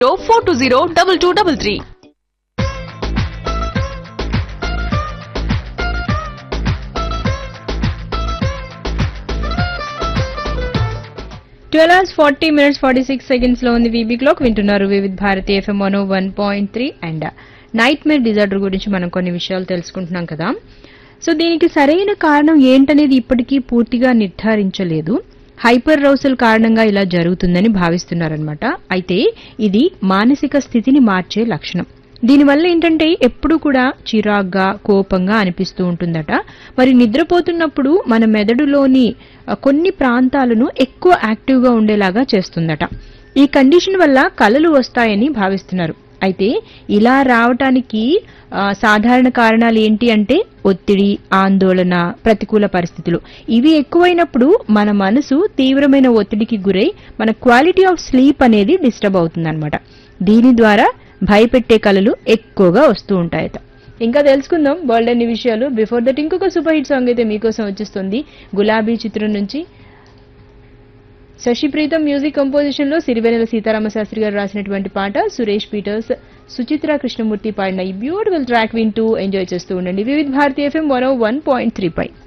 four two zero double two double three twelve hours forty minutes forty six seconds లో ఉంది VB clock వింటున్నారు Vividh Bharati FM one one point three and nightmare disorder గురించి మనం కొన్ని విషయాలు తెలుసుకుంటున్నాం కదా సో దీనికి సరైన కారణం ఏంటనేది ఇప్పటికీ పూర్తిగా నిర్ధారించలేదు హైపర్ రౌసల్ కారణంగా ఇలా జరుగుతుందని భావిస్తున్నారనమాట అయితే ఇది మానసిక స్థితిని మార్చే లక్షణం దీనివల్ల ఏంటంటే ఎప్పుడు కూడా చిరాగ్గా కోపంగా అనిపిస్తూ ఉంటుందట మరి నిద్రపోతున్నప్పుడు మన మెదడులోని ఆ, కొన్ని ప్రాంతాలను ఎక్కువ యాక్టివ్గా ఉండేలాగా చేస్తుందట ఈ కండిషన్ వల్ల కలలు వస్తాయని భావిస్తున్నారు అయితే ఇలా రావటానికి ఆ, సాధారణ కారణాలు ఏంటి అంటే ఒత్తిడి ఆందోళన ప్రతికూల పరిస్థితులు ఇవి ఎక్కువైనప్పుడు మన మనసు తీవ్రమైన ఒత్తిడికి గురై మన క్వాలిటీ ఆఫ్ స్లీప్ అనేది డిస్టర్బ్ అవుతుందన్నమాట దీని ద్వారా భయపెట్టే కళలు ఎక్కువగా వస్తూ ఉంటాయట ఇంకా తెలుసుకుందాం వరల్డ్ అన్ని విషయాలు బిఫోర్ దట్ ఇంకొక సూపర్ హిట్ సాంగ్ అయితే మీకోసం వచ్చేస్తుంది గులాబీ చిత్రం నుంచి శశి ప్రీతం మ్యూజిక్ కంపోజిషన్ లో సిరివెనెల సీతారామ శాస్త్రి గారు రాసినటువంటి పాట సురేష్ పీటర్స్ సుచిత్ర కృష్ణమూర్తి పాడిన ఈ బ్యూటిఫుల్ ట్రాక్ వింటూ ఎంజాయ్ చేస్తూ ఉండండి Vividh Bharati FM one one point three పై